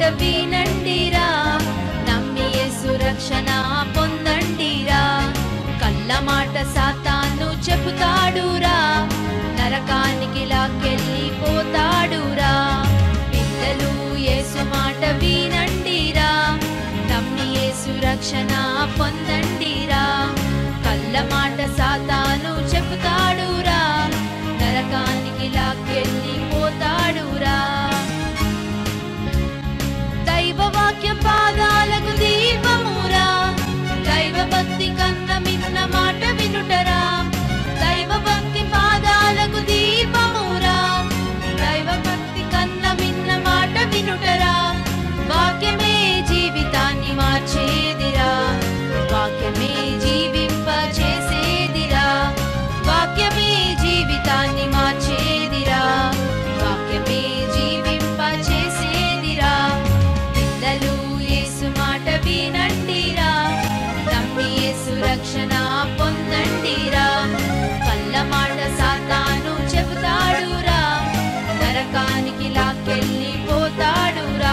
వినండిరా నమ్మి యేసు రక్షణ పొందండిరా కళ్ళ మాట సాతాను చెబుతాడురా నరకానికి లాక్కెళ్ళి పోతాడురా పిల్లలు యేసు మాట వినండిరా నమ్మి యేసు రక్షణ పొందండిరా కళ్ళ మాట సాతాను చెబుతాడురా నరకానికి లాక్కెళ్ళి పోతాడురా దైవ వాక్య పాదాలకు దీపమురా దైవ భక్తి కన్న మిన్న మాట వినుటరా దైవ భక్తి పాదాలకు దీపమురా దైవ భక్తి కన్న మిన్న మాట వినుటరా వాక్యమే జీవితాన్ని మార్చేదిరా వాక్యమే జీవింప చేసేదిరా వాక్యమే జీవితాన్ని మార్చేదిరా వాక్యమే జీవింప చేసేదిరా పిల్లలు యేసు మాట వినండిరా నమ్మి యేసు రక్షణ పొందండిరా కళ్ళ మాట సాతాను చెబుతాడురా నరకానికి లాక్కెళ్ళి పోతాడురా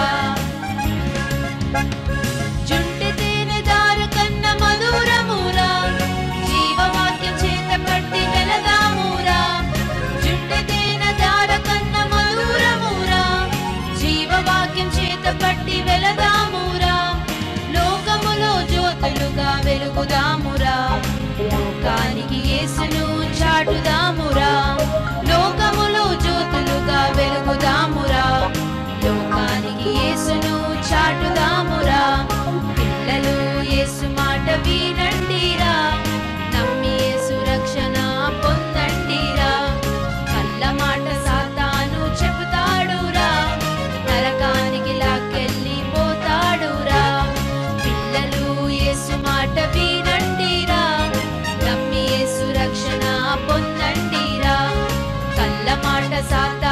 జుంటి తేనె దార కన్న మధురమురా జీవవాక్యం చేత పట్టి వెళదామురా జుంటి తేనె దార కన్న మధురమురా జీవవాక్యం చేత పట్టి వెళదామురా లోకములో జ్యోతులుగా వెలుగుదామురా లోకానికి యేసును చాటుదామురా లోకములో జ్యోతులుగా వెలుగుదామురా లోకానికి యేసును చాటుదామురా పిల్లలు యేసు మాట వినండిరా నమ్మి యేసు రక్షణ పొందండిరా కళ్ళ మాట సాతాను చెబుతాడురా నరకానికి లాక్కెళ్ళి పోతాడురా పిల్లలు యేసు మాట వినండిరా నమ్మి యేసు రక్షణ పొందండిరా కళ్ళ మాట సాతాను